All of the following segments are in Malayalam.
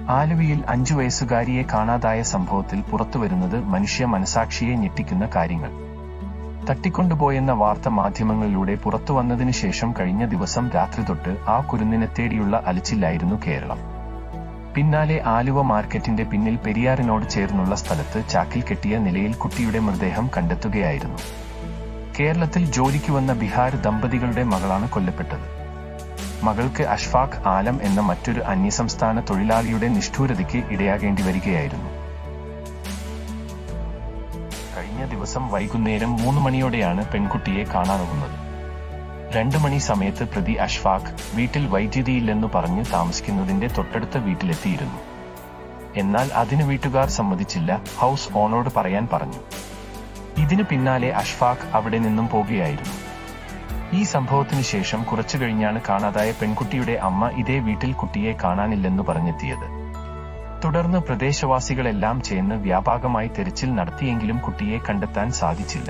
ആലുവയിൽ അഞ്ചു വയസ്സുകാരിയെ കാണാതായ സംഭവത്തിൽ പുറത്തുവരുന്നത് മനുഷ്യ മനസാക്ഷിയെ ഞെട്ടിക്കുന്ന കാര്യങ്ങൾ തട്ടിക്കൊണ്ടുപോയെന്ന വാർത്ത മാധ്യമങ്ങളിലൂടെ പുറത്തുവന്നതിനു ശേഷം കഴിഞ്ഞ ദിവസം രാത്രി തൊട്ട് ആ കുരുന്നിനെ തേടിയുള്ള അലച്ചില്ലായിരുന്നു കേരളം പിന്നാലെ ആലുവ മാർക്കറ്റിന്റെ പിന്നിൽ പെരിയാറിനോട് ചേർന്നുള്ള സ്ഥലത്ത് ചാക്കിൽ കെട്ടിയ നിലയിൽ കുട്ടിയുടെ മൃതദേഹം കണ്ടെത്തുകയായിരുന്നു കേരളത്തിൽ ജോലിക്ക് വന്ന ബിഹാർ ദമ്പതികളുടെ മകളാണ് കൊല്ലപ്പെട്ടത് മകൾക്ക് അഷ്ഫാഖ് ആലം എന്ന മറ്റൊരു അന്യസംസ്ഥാന തൊഴിലാളിയുടെ നിഷ്ഠൂരതയ്ക്ക് ഇടയാകേണ്ടി വരികയായിരുന്നു കഴിഞ്ഞ ദിവസം വൈകുന്നേരം മൂന്ന് മണിയോടെയാണ് പെൺകുട്ടിയെ കാണാനാകുന്നത് രണ്ടു മണി സമയത്ത് പ്രതി അഷ്ഫാഖ് വീട്ടിൽ വൈദ്യുതിയില്ലെന്നു പറഞ്ഞ് താമസിക്കുന്നതിന്റെ തൊട്ടടുത്ത വീട്ടിലെത്തിയിരുന്നു എന്നാൽ അതിന് വീട്ടുകാർ സമ്മതിച്ചില്ല ഹൗസ് ഓണോട് പറയാൻ പറഞ്ഞു ഇതിനു പിന്നാലെ അഷ്ഫാഖ് അവിടെ നിന്നും പോകുകയായിരുന്നു ഈ സംഭവത്തിനു ശേഷം കുറച്ചു കഴിഞ്ഞാണ് കാണാതായ പെൺകുട്ടിയുടെ അമ്മ ഇതേ വീട്ടിൽ കുട്ടിയെ കാണാനില്ലെന്നു പറഞ്ഞെത്തിയത് തുടർന്ന് പ്രദേശവാസികളെല്ലാം ചേർന്ന് വ്യാപകമായി തെരച്ചിൽ നടത്തിയെങ്കിലും കുട്ടിയെ കണ്ടെത്താൻ സാധിച്ചില്ല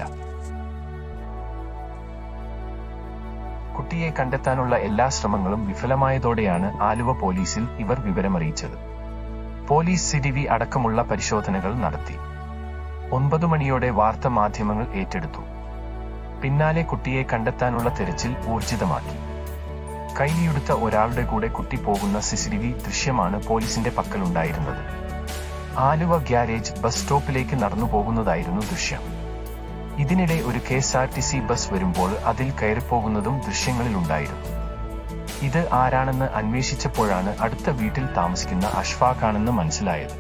കുട്ടിയെ കണ്ടെത്താനുള്ള എല്ലാ ശ്രമങ്ങളും വിഫലമായതോടെയാണ് ആലുവ പോലീസിൽ ഇവർ വിവരമറിയിച്ചത് പോലീസ് സിഡിവി അടക്കമുള്ള പരിശോധനകൾ നടത്തി ഒൻപതു മണിയോടെ വാർത്താ മാധ്യമങ്ങൾ ഏറ്റെടുത്തു പിന്നാലെ കുട്ടിയെ കണ്ടെത്താനുള്ള തെരച്ചിൽ ഊർജിതമാക്കി കൈലിയെടുത്ത ഒരാളുടെ കൂടെ കുട്ടി പോകുന്ന സിസിടിവി ദൃശ്യമാണ് പോലീസിന്റെ പക്കലുണ്ടായിരുന്നത് ആലുവ ഗ്യാരേജ് ബസ് സ്റ്റോപ്പിലേക്ക് നടന്നു പോകുന്നതായിരുന്നു ദൃശ്യം ഇതിനിടെ ഒരു K S R T C bus വരുമ്പോൾ അതിൽ കയറിപ്പോകുന്നതും ദൃശ്യങ്ങളിലുണ്ടായിരുന്നു ഇത് ആരാണെന്ന് അന്വേഷിച്ചപ്പോഴാണ് അടുത്ത വീട്ടിൽ താമസിക്കുന്ന അഷ്ഫാഖാണെന്ന് മനസ്സിലായത്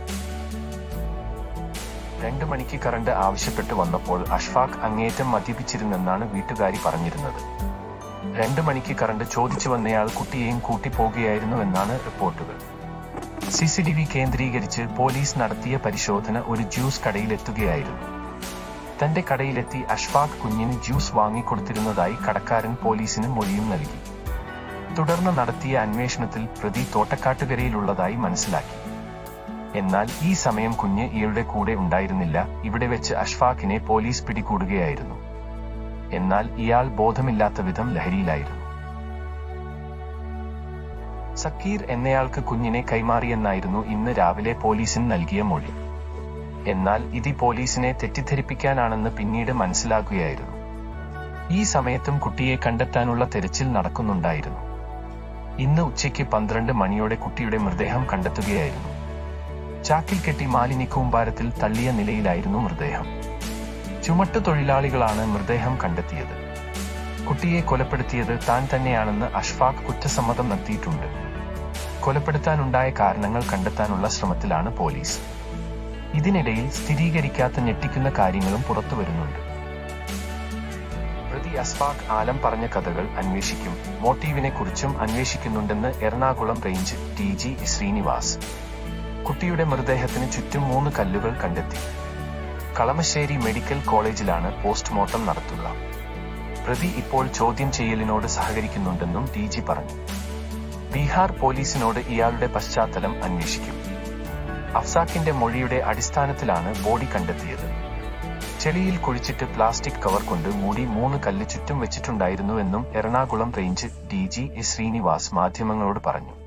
രണ്ടു മണിക്ക് കറണ്ട് ആവശ്യപ്പെട്ട് വന്നപ്പോൾ അഷ്ഫാഖ് അങ്ങേറ്റം മദ്യപിച്ചിരുന്നെന്നാണ് വീട്ടുകാരി പറഞ്ഞിരുന്നത് രണ്ടു മണിക്ക് കറണ്ട് ചോദിച്ചു വന്നയാൾ കുട്ടിയെയും കൂട്ടി പോകുകയായിരുന്നുവെന്നാണ് റിപ്പോർട്ടുകൾ സിസിടിവി കേന്ദ്രീകരിച്ച് പോലീസ് നടത്തിയ പരിശോധന ഒരു ജ്യൂസ് കടയിലെത്തുകയായിരുന്നു തന്റെ കടയിലെത്തി അഷ്ഫാഖ് കുഞ്ഞിന് ജ്യൂസ് വാങ്ങിക്കൊടുത്തിരുന്നതായി കടക്കാരൻ പോലീസിന് മൊഴിയും നൽകി തുടർന്ന് നടത്തിയ അന്വേഷണത്തിൽ പ്രതി തോട്ടക്കാട്ടുകരയിലുള്ളതായി മനസ്സിലാക്കി എന്നാൽ ഈ സമയം കുഞ്ഞ് ഇയാളുടെ കൂടെ ഉണ്ടായിരുന്നില്ല ഇവിടെ വെച്ച് അഷ്ഫാഖിനെ പോലീസ് പിടികൂടുകയായിരുന്നു എന്നാൽ ഇയാൾ ബോധമില്ലാത്ത വിധം ലഹരിയിലായിരുന്നു സക്കീർ എന്നയാൾക്ക് കുഞ്ഞിനെ കൈമാറിയെന്നായിരുന്നു ഇന്ന് രാവിലെ പോലീസിന് നൽകിയ മൊഴി എന്നാൽ ഇത് പോലീസിനെ തെറ്റിദ്ധരിപ്പിക്കാനാണെന്ന് പിന്നീട് മനസ്സിലാക്കുകയായിരുന്നു ഈ സമയത്തും കുട്ടിയെ കണ്ടെത്താനുള്ള തെരച്ചിൽ നടക്കുന്നുണ്ടായിരുന്നു ഇന്ന് ഉച്ചയ്ക്ക് പന്ത്രണ്ട് മണിയോടെ കുട്ടിയുടെ മൃതദേഹം കണ്ടെത്തുകയായിരുന്നു ചാക്കിൽ കെട്ടി മാലിന്യ കൂമ്പാരത്തിൽ തള്ളിയ നിലയിലായിരുന്നു മൃതദേഹം ചുമട്ടു തൊഴിലാളികളാണ് മൃതദേഹം കണ്ടെത്തിയത് കുട്ടിയെ കൊലപ്പെടുത്തിയത് താൻ തന്നെയാണെന്ന് അഷ്ഫാഖ് കുറ്റസമ്മതം നടത്തിയിട്ടുണ്ട് കൊലപ്പെടുത്താനുണ്ടായ കാരണങ്ങൾ കണ്ടെത്താനുള്ള ശ്രമത്തിലാണ് പോലീസ് ഇതിനിടയിൽ സ്ഥിരീകരിക്കാത്ത ഞെട്ടിക്കുന്ന കാര്യങ്ങളും പുറത്തുവരുന്നുണ്ട് പ്രതി അസ്ഫാഖ് ആലം പറഞ്ഞ കഥകൾ അന്വേഷിക്കും മോട്ടീവിനെ കുറിച്ചും അന്വേഷിക്കുന്നുണ്ടെന്ന് Ernakulam range T G Srinivas കുട്ടിയുടെ മൃതദേഹത്തിന് ചുറ്റും മൂന്ന് കല്ലുകൾ കണ്ടെത്തി കളമശ്ശേരി മെഡിക്കൽ കോളേജിലാണ് പോസ്റ്റ്മോർട്ടം നടത്തുക പ്രതി ഇപ്പോൾ ചോദ്യം ചെയ്യലിനോട് സഹകരിക്കുന്നുണ്ടെന്നും ഡി ജി പറഞ്ഞു ബീഹാർ പോലീസിനോട് ഇയാളുടെ പശ്ചാത്തലം അന്വേഷിക്കും അഫ്സാഖിന്റെ മൊഴിയുടെ അടിസ്ഥാനത്തിലാണ് ബോഡി കണ്ടെത്തിയത് ചെളിയിൽ കുഴിച്ചിട്ട് പ്ലാസ്റ്റിക് കവർ കൊണ്ട് മൂടി മൂന്ന് കല്ല് ചുറ്റും വെച്ചിട്ടുണ്ടായിരുന്നുവെന്നും Ernakulam range D G Srinivas മാധ്യമങ്ങളോട് പറഞ്ഞു